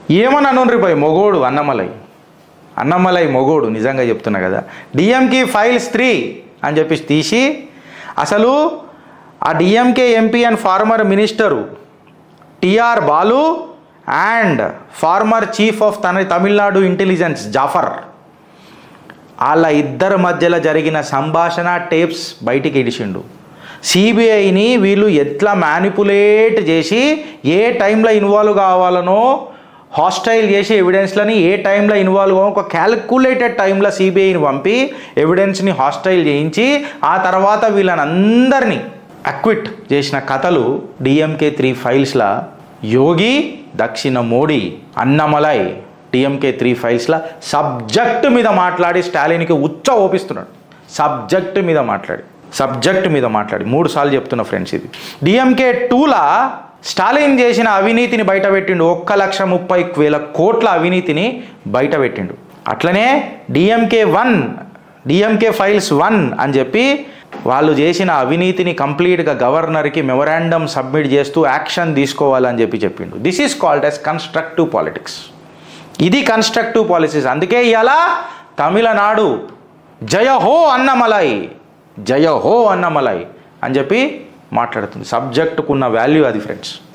ఏమని అనుండ్రి పోయి మొగోడు అన్నమలై అన్నమలై మొగోడు నిజంగా చెప్తున్నా కదా డిఎంకి ఫైల్స్ త్రీ అని చెప్పేసి తీసి అసలు ఆ DMK MP and farmer minister TR Balu and former chief of తన తమిళనాడు ఇంటెలిజెన్స్ జాఫర్ వాళ్ళ ఇద్దరి మధ్యలో జరిగిన సంభాషణ టేప్స్ బయటికి ఇడిచిండు సిబిఐని వీళ్ళు ఎట్లా మ్యానిపులేట్ చేసి ఏ టైంలో ఇన్వాల్వ్ కావాలనో హాస్టైల్ చేసి ఎవిడెన్స్లని ఏ టైంలో ఇన్వాల్వ్ అవ్వ ఒక క్యాలిక్యులేటెడ్ టైంలో సిబిఐని పంపి ఎవిడెన్స్ని హాస్టైల్ చేయించి ఆ తర్వాత వీళ్ళని అందరినీ అక్విట్ చేసిన కథలు డిఎంకే త్రీ ఫైల్స్లా యోగి దక్షిణ మోడీ అన్నమలై టీఎంకే త్రీ ఫైల్స్లో సబ్జెక్ట్ మీద మాట్లాడి స్టాలిన్కి ఉచ్చ ఓపిస్తున్నాడు సబ్జెక్ట్ మీద మాట్లాడి సబ్జెక్ట్ మీద మాట్లాడి మూడు సార్లు చెప్తున్నా ఫ్రెండ్స్ ఇది డిఎంకే టూలా స్టాలిన్ చేసిన అవినీతిని బయటపెట్టిండు ఒక్క లక్ష ముప్పై వేల కోట్ల అవినీతిని బయటపెట్టిండు అట్లనే DMK one DMK files one అని చెప్పి వాళ్ళు చేసిన అవినీతిని కంప్లీట్గా గవర్నర్కి మెమరాండమ్ సబ్మిట్ చేస్తూ యాక్షన్ తీసుకోవాలని చెప్పి చెప్పిండు this is called as constructive politics ఇది కన్స్ట్రక్టివ్ పాలసీస్ అందుకే ఇవాళ తమిళనాడు జయ హో అన్నమలై జయ హో అన్నమలై అని చెప్పి మాట్లాడుతుంది సబ్జెక్టుకున్న వాల్యూ అది ఫ్రెండ్స్